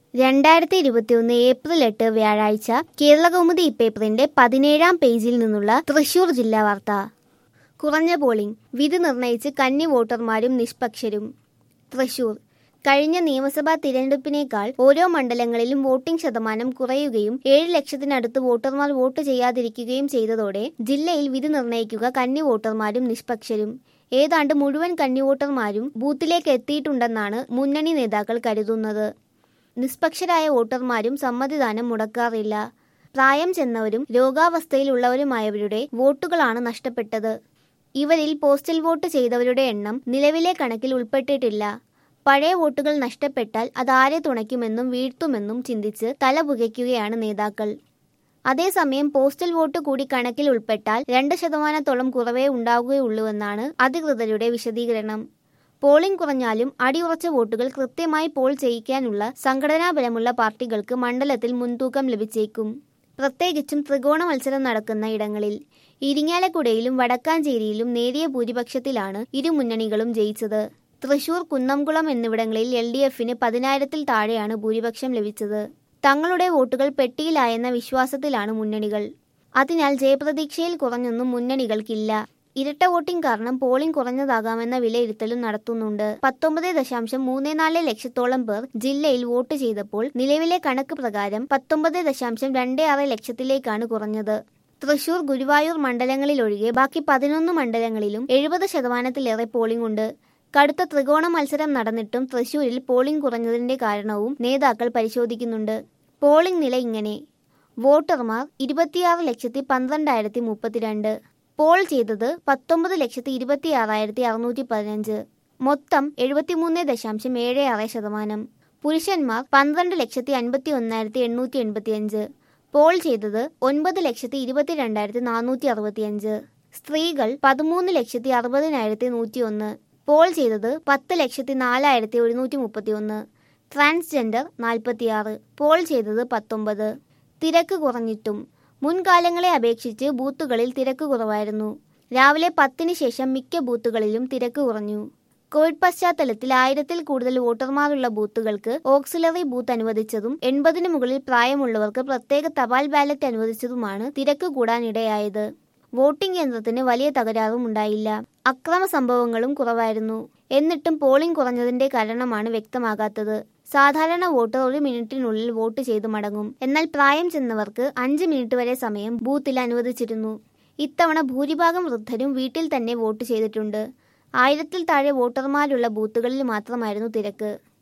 രണ്ടായിരത്തി ഇരുപത്തിയൊന്ന് ഏപ്രിൽ എട്ട് വ്യാഴാഴ്ച കേരളകൗമുദി ഇപ്പേപ്പറിന്റെ പതിനേഴാം പേജിൽ നിന്നുള്ള തൃശൂർ ജില്ലാ വാർത്ത കുറഞ്ഞ പോളിംഗ് വിധി നിർണയിച്ച് കന്നി വോട്ടർമാരും നിഷ്പക്ഷരും തൃശൂർ കഴിഞ്ഞ നിയമസഭാ തിരഞ്ഞെടുപ്പിനേക്കാൾ ഓരോ മണ്ഡലങ്ങളിലും വോട്ടിംഗ് ശതമാനം കുറയുകയും ഏഴ് ലക്ഷത്തിനടുത്ത് വോട്ടർമാർ വോട്ട് ചെയ്യാതിരിക്കുകയും ചെയ്തതോടെ ജില്ലയിൽ വിധി നിർണയിക്കുക കന്നി വോട്ടർമാരും നിഷ്പക്ഷരും ഏതാണ്ട് മുഴുവൻ കന്നി വോട്ടർമാരും ബൂത്തിലേക്ക് എത്തിയിട്ടുണ്ടെന്നാണ് മുന്നണി നേതാക്കൾ കരുതുന്നത് നിഷ്പക്ഷരായ വോട്ടർമാരും സമ്മതിദാനം മുടക്കാറില്ല പ്രായം ചെന്നവരും രോഗാവസ്ഥയിലുള്ളവരുമായവരുടെ വോട്ടുകളാണ് നഷ്ടപ്പെട്ടത് ഇവരിൽ പോസ്റ്റൽ വോട്ട് ചെയ്തവരുടെ എണ്ണം നിലവിലെ കണക്കിൽ ഉൾപ്പെട്ടിട്ടില്ല പഴയ വോട്ടുകൾ നഷ്ടപ്പെട്ടാൽ അതാരെ തുണയ്ക്കുമെന്നും വീഴ്ത്തുമെന്നും ചിന്തിച്ച് തല പുകയ്ക്കുകയാണ് നേതാക്കൾ അതേസമയം പോസ്റ്റൽ വോട്ട് കൂടി കണക്കിൽ ഉൾപ്പെട്ടാൽ രണ്ട് ശതമാനത്തോളം കുറവേ ഉണ്ടാവുകയുള്ളൂവെന്നാണ് അധികൃതരുടെ വിശദീകരണം പോളിംഗ് കുറഞ്ഞാലും അടിയുറച്ച വോട്ടുകൾ കൃത്യമായി പോൾ ചെയ്യിക്കാനുള്ള സംഘടനാബലമുള്ള പാർട്ടികൾക്ക് മണ്ഡലത്തിൽ മുൻതൂക്കം ലഭിച്ചേക്കും പ്രത്യേകിച്ചും ത്രികോണ മത്സരം നടക്കുന്ന ഇടങ്ങളിൽ ഇരിങ്ങാലക്കുടയിലും വടക്കാഞ്ചേരിയിലും നേരിയ ഭൂരിപക്ഷത്തിലാണ് ഇരു മുന്നണികളും ജയിച്ചത് തൃശൂർ കുന്നംകുളം എന്നിവിടങ്ങളിൽ എൽ ഡി എഫിന് പതിനായിരത്തിൽ താഴെയാണ് ഭൂരിപക്ഷം ലഭിച്ചത് തങ്ങളുടെ വോട്ടുകൾ പെട്ടിയിലായെന്ന വിശ്വാസത്തിലാണ് മുന്നണികൾ അതിനാൽ ജയപ്രതീക്ഷയിൽ കുറഞ്ഞൊന്നും മുന്നണികൾക്കില്ല ഇരട്ട വോട്ടിംഗ് കാരണം പോളിംഗ് കുറഞ്ഞതാകാമെന്ന വിലയിരുത്തലും നടത്തുന്നുണ്ട് പത്തൊമ്പത് ദശാംശം മൂന്ന് നാല് ലക്ഷത്തോളം പേർ ജില്ലയിൽ വോട്ട് ചെയ്തപ്പോൾ നിലവിലെ കണക്ക് പ്രകാരം പത്തൊമ്പത് ദശാംശം രണ്ട് ആറ് ലക്ഷത്തിലേക്കാണ് കുറഞ്ഞത് തൃശൂർ ഗുരുവായൂർ മണ്ഡലങ്ങളിലൊഴികെ ബാക്കി പതിനൊന്ന് മണ്ഡലങ്ങളിലും എഴുപത് ശതമാനത്തിലേറെ പോളിംഗ് ഉണ്ട് കടുത്ത ത്രികോണ മത്സരം നടന്നിട്ടും തൃശൂരിൽ പോളിംഗ് കുറഞ്ഞതിന്റെ കാരണവും നേതാക്കൾ പരിശോധിക്കുന്നുണ്ട് പോളിംഗ് നില ഇങ്ങനെ വോട്ടർമാർ ഇരുപത്തിയാറ് ലക്ഷത്തി പന്ത്രണ്ടായിരത്തി മുപ്പത്തിരണ്ട് പോൾ ചെയ്തത് പത്തൊമ്പത് ലക്ഷത്തി ഇരുപത്തിയാറായിരത്തി അറുന്നൂറ്റി പതിനഞ്ച് മൊത്തം എഴുപത്തിമൂന്ന് ദശാംശം ഏഴ് ആറ് ശതമാനം പുരുഷന്മാർ പന്ത്രണ്ട് ലക്ഷത്തി അൻപത്തി ഒന്നായിരത്തി എണ്ണൂറ്റി എൺപത്തിയഞ്ച് പോൾ ചെയ്തത് ഒൻപത് ലക്ഷത്തി ഇരുപത്തിരണ്ടായിരത്തി നാനൂറ്റി അറുപത്തിയഞ്ച് സ്ത്രീകൾ പതിമൂന്ന് ലക്ഷത്തി അറുപതിനായിരത്തി നൂറ്റി ഒന്ന് പോൾ ചെയ്തത് പത്ത് ലക്ഷത്തി നാലായിരത്തി ഒരുന്നൂറ്റി മുപ്പത്തി ഒന്ന് ട്രാൻസ്ജെൻഡർ നാൽപ്പത്തിയാറ് പോൾ ചെയ്തത് പത്തൊമ്പത് തിരക്ക് കുറഞ്ഞിട്ടും മുൻകാലങ്ങളെ അപേക്ഷിച്ച് ബൂത്തുകളിൽ തിരക്ക് കുറവായിരുന്നു രാവിലെ പത്തിന് ശേഷം മിക്ക ബൂത്തുകളിലും തിരക്ക് കുറഞ്ഞു കോവിഡ് പശ്ചാത്തലത്തിൽ ആയിരത്തിൽ കൂടുതൽ വോട്ടർമാരുള്ള ബൂത്തുകൾക്ക് ഓക്സിലറി ബൂത്ത് അനുവദിച്ചതും എൺപതിന് മുകളിൽ പ്രായമുള്ളവർക്ക് പ്രത്യേക തപാൽ ബാലറ്റ് അനുവദിച്ചതുമാണ് തിരക്ക് കൂടാനിടയായത് വോട്ടിംഗ് യന്ത്രത്തിന് വലിയ തകരാറും ഉണ്ടായില്ല അക്രമ സംഭവങ്ങളും കുറവായിരുന്നു എന്നിട്ടും പോളിംഗ് കുറഞ്ഞതിന്റെ കാരണമാണ് വ്യക്തമാകാത്തത് സാധാരണ വോട്ടർ ഒരു മിനിറ്റിനുള്ളിൽ വോട്ട് ചെയ്തു മടങ്ങും എന്നാൽ പ്രായം ചെന്നവർക്ക് അഞ്ച് മിനിറ്റ് വരെ സമയം ബൂത്തിൽ അനുവദിച്ചിരുന്നു ഇത്തവണ ഭൂരിഭാഗം വൃദ്ധരും വീട്ടിൽ തന്നെ വോട്ട് ചെയ്തിട്ടുണ്ട് ആയിരത്തിൽ താഴെ വോട്ടർമാരുള്ള ബൂത്തുകളിൽ മാത്രമായിരുന്നു തിരക്ക്